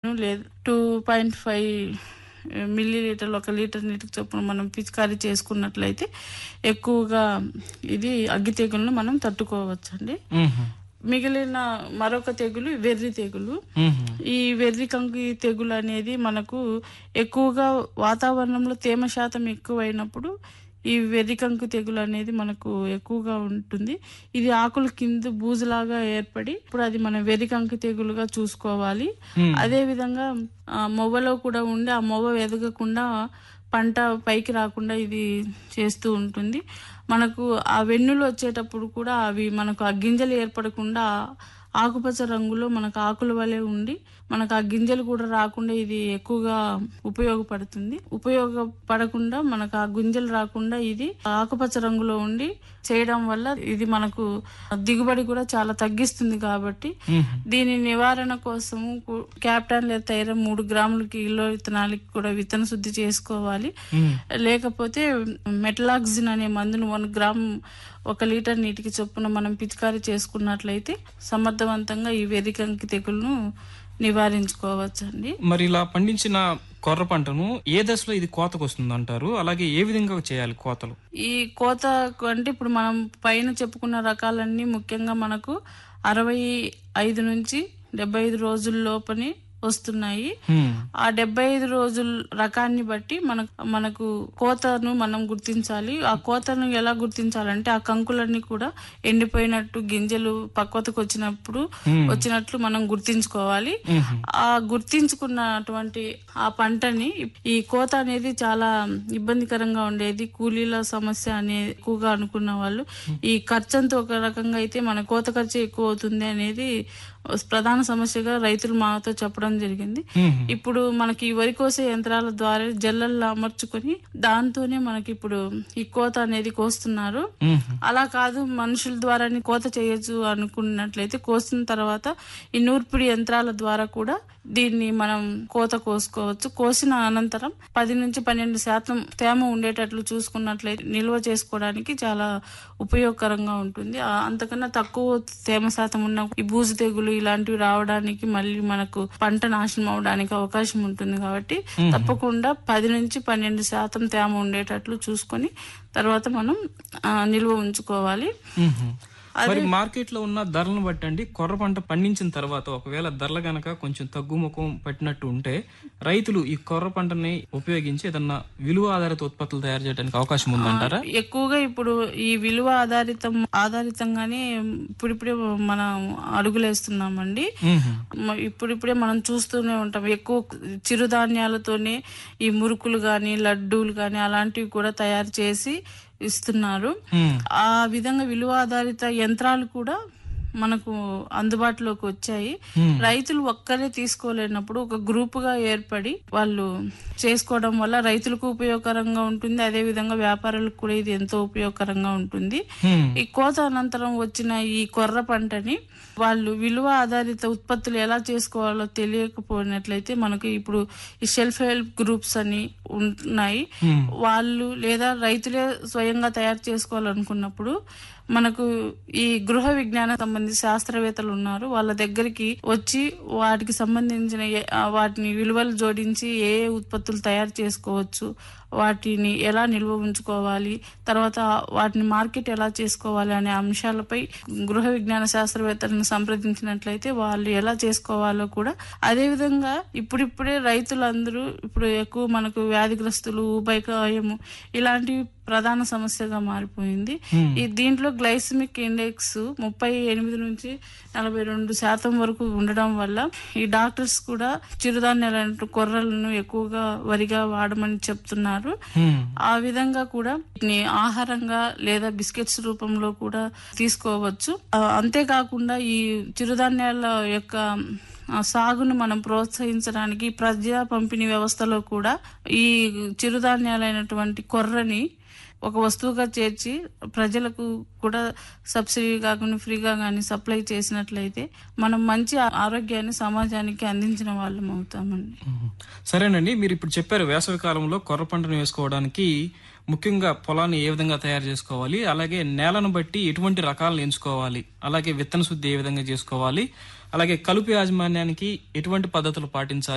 లేదు two point five milli లీటర్లు ఒక లీటర్ నీటికి చొప్పున మనం పిచికారీ చేసుకున్నట్లయితే ఎక్కువగా ఇది అగ్గి తెగులను మనం తట్టుకోవచ్చండి మ్మ్. మిగిలిన మరొక తెగులు వెర్రి తెగులు మ్మ్. ఈ వెర్రి కంకి తెగులు అనేది మనకు ఎక్కువగా వాతావరణంలో తేమ శాతం ఎక్కువైనప్పుడు ఈ వెర్రి కంకు తెగులు అనేది మనకు ఎక్కువగా ఉంటుంది ఇది ఆకుల కింద బూజులాగా ఏర్పడి ఇప్పుడు అది మనం వెర్రి కంకి తెగులుగా చూసుకోవాలి Hmm. అదే విధంగా ఆ, మొవ్వలో కూడా ఉండి ఆ మొవ్వ ఎదగకుండా పంట పైకి రాకుండా ఇది చేస్తూ ఉంటుంది మనకు ఆ వెన్నులు వచ్చేటప్పుడు కూడా అవి మనకు ఆ గింజలు ఏర్పడకుండా ఆకుపచ్చ రంగులో మనకు ఆకుల వలె ఉండి మనకు ఆ గింజలు కూడా రాకుండా ఇది ఎక్కువగా ఉపయోగపడుతుంది ఉపయోగపడకుండా మనకు ఆ గింజలు రాకుండా ఇది ఆకుపచ్చ రంగులో ఉండి చేయడం వల్ల ఇది మనకు దిగుబడి కూడా చాలా తగ్గిస్తుంది కాబట్టి మ్మ్. దీని నివారణ కోసం క్యాప్టాన్ లేదా తైరం మూడు గ్రాముల కిలో విత్తనాలకి కూడా విత్తన శుద్ధి చేసుకోవాలి మ్మ్. లేకపోతే మెటలాక్సిన్ అనే మందును వన్ గ్రామ్ ఒక లీటర్ నీటికి చొప్పున మనం పిచికారీ చేసుకున్నట్లయితే సమర్థవంతంగా ఈ వెరికంకి తెగులను నివారించుకోవచ్చండి మరి ఇలా పండించిన కొర్ర పంటను ఏ దశలో ఇది కోతకు వస్తుంది అంటారు అలాగే ఏ విధంగా చేయాలి కోతలు ఈ కోత అంటే ఇప్పుడు మనం పైన చెప్పుకున్న రకాలన్నీ ముఖ్యంగా మనకు అరవై ఐదు నుంచి డెబ్బై ఐదు రోజుల లోపని వస్తున్నాయి మ్మ్. ఆ డెబ్బై ఐదు రోజుల రకాన్ని బట్టి మనకు మనకు కోతను మనం గుర్తించాలి ఆ కోతను ఎలా గుర్తించాలంటే ఆ కంకులన్నీ కూడా ఎండిపోయినట్టు గింజలు పక్వతకు వచ్చినప్పుడు వచ్చినట్లు మనం గుర్తించుకోవాలి మ్మ్. ఆ గుర్తించుకున్నటువంటి ఆ పంటని ఈ కోత అనేది చాలా ఇబ్బందికరంగా ఉండేది కూలీల సమస్య అనే ఎక్కువగా అనుకున్న వాళ్ళు ఈ ఖర్చు అంతా ఒక రకంగా అయితే మన కోత ఖర్చు ఎక్కువ అవుతుంది అనేది ప్రధాన సమస్యగా రైతులు మాతో చెప్పడం జరిగింది మ్మ్. ఇప్పుడు మనకి ఈ వరి కోసే యంత్రాల ద్వారా జల్లల్లో అమర్చుకొని దాంతోనే మనకి ఇప్పుడు ఈ కోత అనేది కోస్తున్నారు మ్మ్. అలా కాదు మనుషుల ద్వారానే కోత చేయొచ్చు అనుకున్నట్లయితే కోసిన తర్వాత ఈ నూర్పిడి యంత్రాల ద్వారా కూడా దీన్ని మనం కోత కోసుకోవచ్చు కోసిన అనంతరం పది నుంచి పన్నెండు శాతం తేమ ఉండేటట్లు చూసుకున్నట్లయితే నిల్వ చేసుకోవడానికి చాలా ఉపయోగకరంగా ఉంటుంది ఆ అంతకన్నా తక్కువ తేమ శాతం ఉన్న ఈ బూజు తెగులు ఇలాంటివి రావడానికి మళ్ళీ మనకు పంట నాశనం అవడానికి అవకాశం ఉంటుంది కాబట్టి తప్పకుండా పది నుంచి పన్నెండు శాతం తేమ ఉండేటట్లు చూసుకొని తర్వాత మనం ఆ, నిల్వ ఉంచుకోవాలి మ్మ్. మరి మార్కెట్ లో ఉన్న ధరలను బట్టి అండి కొర్ర పంట పండించిన తర్వాత ఒకవేళ ధరలు గనక కొంచెం తగ్గుముఖం పట్టినట్టు ఉంటే రైతులు ఈ కొర్ర పంటని ఉపయోగించి ఏదన్నా విలువ ఆధారిత ఉత్పత్తులు తయారు చేయడానికి అవకాశం ఉందంటారా ఎక్కువగా ఇప్పుడు ఈ విలువ ఆధారితం ఆధారితంగానే ఇప్పుడిప్పుడే మనం అడుగులేస్తున్నామండి మ్మ్. మ- ఇప్పుడిప్పుడే మనం చూస్తూనే ఉంటాం ఎక్కువ చిరుధాన్యాలతోనే ఈ మురుకులు గాని లడ్డూలు గాని అలాంటివి కూడా తయారు చేసి ఇస్తున్నారు మ్మ్. ఆ విధంగా విలువ ఆధారిత యంత్రాలు కూడా మనకు అందుబాటులోకి వచ్చాయి రైతులు ఒక్కరే తీసుకోలేనప్పుడు ఒక గ్రూప్ గా ఏర్పడి వాళ్ళు చేసుకోవడం వల్ల రైతులకు ఉపయోగకరంగా ఉంటుంది అదే విధంగా వ్యాపారులకు కూడా ఇది ఎంతో ఉపయోగకరంగా ఉంటుంది మ్మ్. ఈ కోత అనంతరం వచ్చిన ఈ కొర్ర పంటని వాళ్ళు విలువ ఆధారిత ఉత్పత్తులు ఎలా చేసుకోవాలో తెలియకపోయినట్లయితే మనకు ఇప్పుడు ఈ సెల్ఫ్ హెల్ప్ గ్రూప్స్ అని ఉన్నాయి వాళ్ళు లేదా రైతులే స్వయంగా తయారు చేసుకోవాలనుకున్నప్పుడు మనకు ఈ గృహ విజ్ఞానం సంబంధించి శాస్త్రవేత్తలు ఉన్నారు వాళ్ళ దగ్గరికి వచ్చి వాటికి సంబంధించిన ఏ- ఆ వాటిని విలువలు జోడించి ఏ ఏ ఉత్పత్తులు తయారు చేసుకోవచ్చు వాటిని ఎలా నిల్వ ఉంచుకోవాలి తర్వాత వాటిని మార్కెట్ ఎలా చేసుకోవాలి అనే అంశాలపై గృహ విజ్ఞాన శాస్త్రవేత్తలను సంప్రదించినట్లయితే వాళ్ళు ఎలా చేసుకోవాలో కూడా అదే విధంగా ఇప్పుడిప్పుడే రైతులందరూ ఇప్పుడు ఎక్కువ మనకు వ్యాధిగ్రస్తులు ఊబైకాయము ఇలాంటివి ప్రధాన సమస్యగా మారిపోయింది ఈ దీంట్లో గ్లైసమిక్ ఇండెక్స్ ముప్పై ఎనిమిది నుంచి నలభై రెండు శాతం వరకు ఉండడం వల్ల ఈ డాక్టర్స్ కూడా చిరుధాన్యాలంటూ కొర్రలను ఎక్కువగా వరిగా వాడమని చెప్తున్నారు మ్మ్. ఆ విధంగా కూడా వీటిని ఆహారంగా లేదా బిస్కెట్స్ రూపంలో కూడా తీసుకోవచ్చు ఆ, అంతేకాకుండా ఈ చిరుధాన్యాల యొక్క ఆ, సాగును మనం ప్రోత్సహించడానికి ప్రజా పంపిణీ వ్యవస్థలో కూడా ఈ చిరుధాన్యాలైనటువంటి కొర్రని ఒక వస్తువుగా చేర్చి ప్రజలకు కూడా సబ్సిడీ కాకుండా ఫ్రీగా కానీ సప్లై చేసినట్లయితే మనం మంచి ఆ- ఆరోగ్యాన్ని సమాజానికి అందించిన వాళ్ళం అవుతామండి మ్మ్. సరేనండి మీరు ఇప్పుడు చెప్పారు వేసవి కాలంలో కొర్ర పంటను వేసుకోవడానికి ముఖ్యంగా పొలాన్ని ఏ విధంగా తయారు చేసుకోవాలి అలాగే నేలను బట్టి ఎటువంటి రకాలను ఎంచుకోవాలి అలాగే విత్తన శుద్ధి ఏ విధంగా చేసుకోవాలి అలాగే కలుపు యాజమాన్యానికి ఎటువంటి పద్ధతులు పాటించాలి